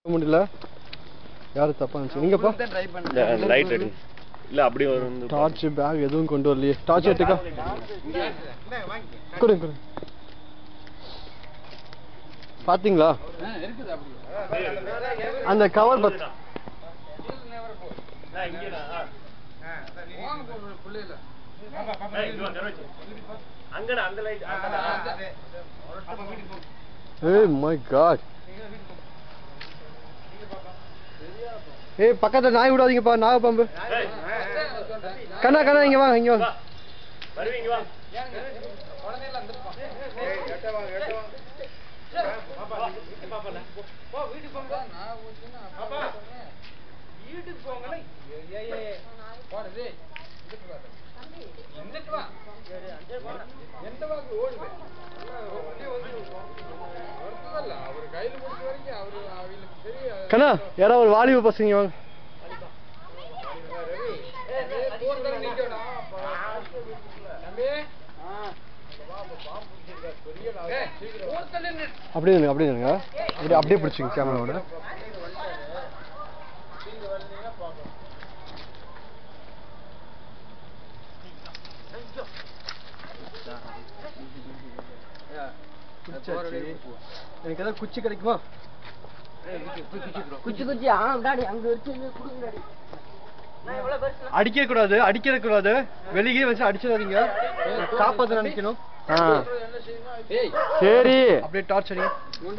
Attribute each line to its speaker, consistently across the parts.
Speaker 1: முடியல யாரு தப்பா நினைச்சு நீங்கப்பா
Speaker 2: ட்ரை
Speaker 3: இந்த லைட் அடி இல்ல அப்படி ஒரு வந்து
Speaker 1: டார்ச் பேக் எதுவும் கொண்டு வரலையே டார்ச் எடுத்துக்கா கொடுங்க கொடுங்க பாத்தீங்களா
Speaker 2: இருக்குது அப்படி
Speaker 1: அந்த கவர் பத்
Speaker 2: வாங்க போடுற பிள்ளைல
Speaker 3: அங்கடா அந்த லைட்
Speaker 1: ஏய் மை காட் ஏய் பக்கத்துல நாய் விடாதீங்கப்பா நாக பாம்பு கண்ணா கண்ணா இங்க வாங்க இங்க வாங்க
Speaker 3: வருவீங்க வா
Speaker 2: குழந்தையில நான் ஊத்தினா அப்பா வீட்டுக்கு போங்களே போடுது எந்திட்டு வா எந்த வாக்கு ஓடுது வருத்ததல்ல அவர் கையில் முடிச்ச வரைக்கும் அவரு அவங்களுக்கு தெரிய
Speaker 1: கண்ணா யாராவது ஒரு வாலிப பசங்க வாங்க அப்படியே இருங்க அப்படியே இருங்க அப்படியே அப்படியே பிடிச்சிங்க கேமராவோட எனக்கு ஏதாவது குச்சி கிடைக்குமா
Speaker 4: குச்சி குச்சி ஆ டாடி அங்க இருக்கு குடுங்க டாடி
Speaker 1: அடிக்க கூடாது அடிக்க கூடாது வெளியே வச்சு அடிச்சிடாதீங்க காப்பாத்த நினைக்கணும் சரி அப்படியே டார்ச் அடிங்க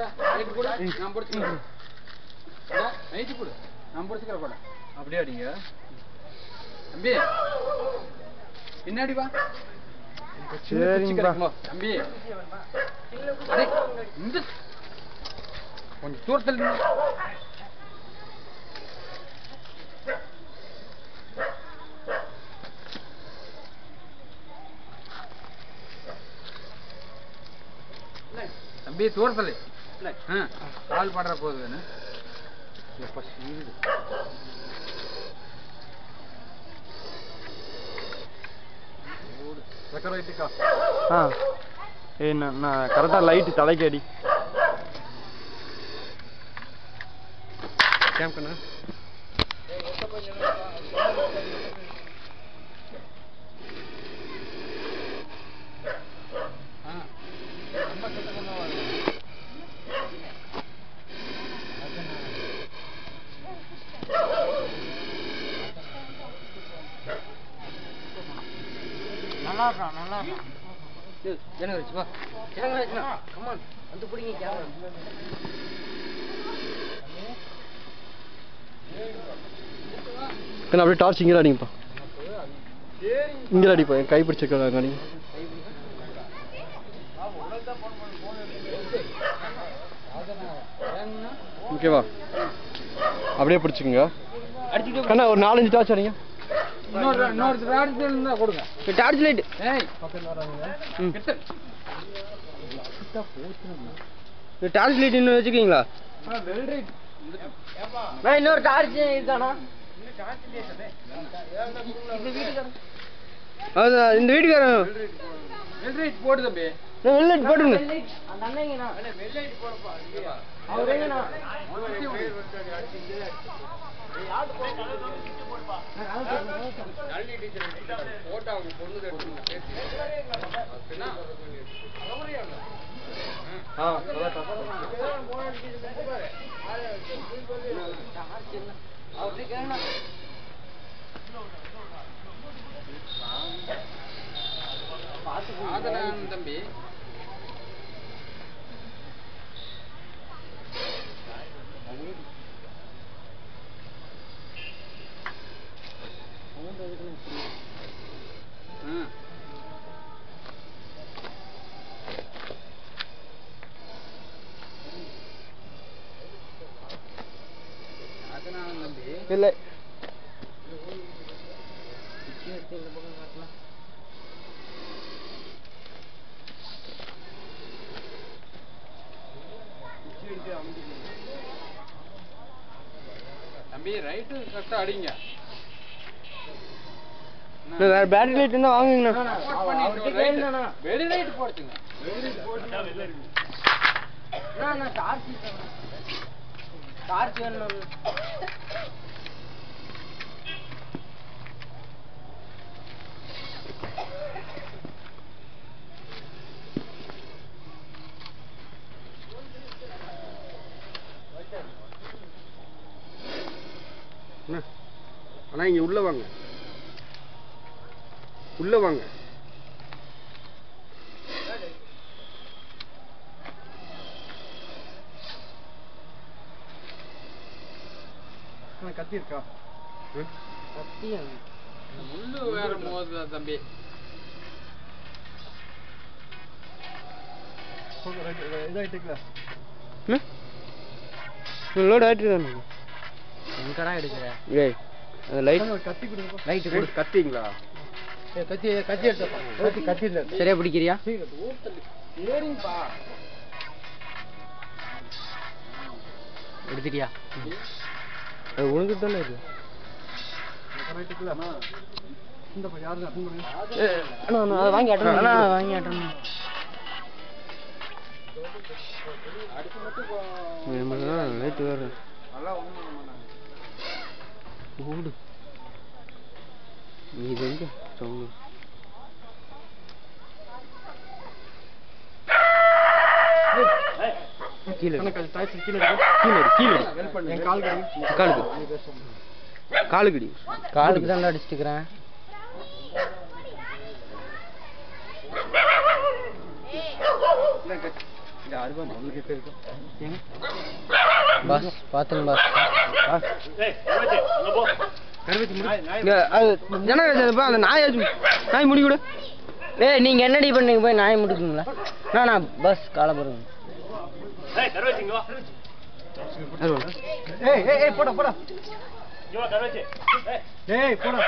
Speaker 1: அப்படியே அடிங்க
Speaker 2: தம்பி பின்னாடி வா
Speaker 1: சரிங்கப்பா
Speaker 2: தம்பி அடே, இந்த கொஞ்சம் தூரத்தில் நின்னு. தம்பி தூரத்தில் ஆ, கால் படுற போது எப்ப சீருது
Speaker 1: ரெக்கர் ரைட்டுக்கா ஆ ஏய் நான் நான் கரெக்டாக லைட்டு தலைக்கு அடி கேம் கண்ணா
Speaker 2: ஆ ரொம்ப கிட்ட கொண்டு வாங்க
Speaker 4: நல்லா இருக்கான் நல்லா இருக்கான்
Speaker 2: என்ன வச்சு வா
Speaker 4: கிழங்கு வச்சுனா கமான் வந்து பிடிங்க கிழங்கு
Speaker 1: கண்ணா அப்படியே டார்ச் இங்கே அடிங்கப்பா இங்கே அடிப்பா என் கை பிடிச்சிருக்காங்க அடிங்க ஓகேவா அப்படியே பிடிச்சிக்கங்க கண்ணா ஒரு நாலஞ்சு டார்ச் அடிங்க
Speaker 2: இன்னொரு இன்னொரு ராடு இருந்தா கொடுங்க
Speaker 4: டார்ச் லைட்
Speaker 2: ஏய்
Speaker 1: ம்
Speaker 2: கிட்ட
Speaker 4: டார்ச் லைட் இன்னும் வச்சுக்கீங்களா
Speaker 2: வெல்ரைட்
Speaker 4: நான் இன்னொரு டார்ச் இருக்கானா இந்த வீட்டுக்காரன்
Speaker 1: அதான் இந்த வீட்டுக்காரன்
Speaker 2: வெல்ரைட் போடு தம்பி
Speaker 1: வெளில போட்டுருங்க
Speaker 4: அந்த அண்ணங்கண்ணா அவர் எங்கண்ணா
Speaker 2: போட்டா அவங்க பொண்ணு எடுத்துங்க பேசி அப்படின்னா
Speaker 1: ஆ
Speaker 4: அப்படி கேட்டா
Speaker 2: அதனால தம்பி ம். அதனால தம்பி
Speaker 1: இல்லை
Speaker 2: தம்பி ரைட்டு கரெக்டா அடிங்க
Speaker 1: வேற பேட்டரி லைட் இருந்தா வாங்குங்கண்ணா
Speaker 2: Support பண்ணிட்டு ஒரு right. வெளி ரைட் போடுச்சுங்க
Speaker 4: டார்ச் டார்ச் வேணும்
Speaker 1: அண்ணா அண்ணா இங்க உள்ள வாங்க உள்ள வாங்க கத்தி இருக்கா
Speaker 4: சத்தியம்
Speaker 2: முள்ளு வேற மோதுதா தம்பி
Speaker 1: லோட் ஆயிட்டு தானே
Speaker 4: எங்கடா எடுக்கிற
Speaker 1: ஏய் அந்த லைட் கத்தி
Speaker 4: லைட் கொடு
Speaker 1: கத்திங்களா கத்தி கத்தி எடுத்து கத்தி கத்தி
Speaker 4: சரியா பிடிக்கிறியா எடுத்துட்டியா
Speaker 1: அது உழுந்துட்டு தானே இருக்கு
Speaker 4: அண்ணா அண்ணா அதை வாங்கி அட்டணும் அண்ணா அதை வாங்கி அட்டணும்
Speaker 1: லைட் வேற
Speaker 2: நல்லா ஒண்ணும் பண்ண மாட்டாங்க
Speaker 1: ஓடு நீ இது எங்க சவுண்டு கீழே கீழே கீழே கீழே காலுக்கு காலுக்குடி
Speaker 4: காலுக்கு தான் அடிச்சுட்டுக்கிறேன் பாஸ் பாத்துங்க பாஸ்
Speaker 3: ஏய் கருவாச்சி, அங்க போ
Speaker 1: இங்க அது ஜனங்க அந்த நாய் நாய் முடி கொடு
Speaker 4: ஏய் நீங்க என்னடி பண்ணீங்க போய் நாயை முடிக்குங்களா நான் நான் பஸ் காலை போடுங்க
Speaker 3: ஏய் கருவாச்சி இங்க வா
Speaker 1: ஏய் ஏய் ஏய் போடா போடா
Speaker 3: இங்க வா கருவாச்சி ஏய்
Speaker 1: ஏய் போடா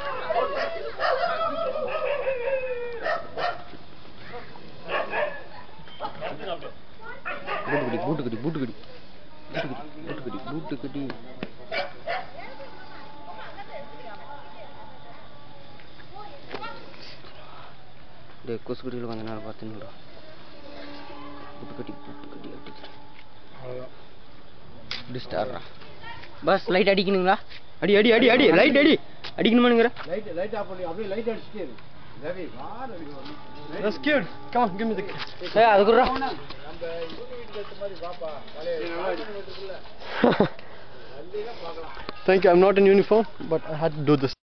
Speaker 3: எடுத்துங்க அப்படியே
Speaker 1: பூட்டுக்கடி பூட்டுக்கடி பூட்டுக்கடி பூட்டுக்கடி பூட்டுக்கடி டேய் கொசுக்கடியில் கொஞ்ச நேரம் பார்த்துன்னு பூட்டுக்கடி பூட்டுக்கடி அடிக்கிறேன் டிஸ்டார்ரா
Speaker 4: பஸ் லைட் அடிக்கணுங்களா
Speaker 1: அடி அடி அடி அடி லைட் அடி அடிக்கணுமானுங்கிற
Speaker 2: லைட் லைட் ஆஃப் பண்ணி அப்படியே லைட் அடிச்சுட்டே இரு ரவி வார
Speaker 1: That's cute. Come on, give me the kiss.
Speaker 4: ஏய் அது குடுறா
Speaker 2: நம்ம இவங்க வீட்டுக்கு ஏற்ற மாதிரி பாப்பா பழைய
Speaker 1: Thank you. I'm not in uniform, but I had to do this.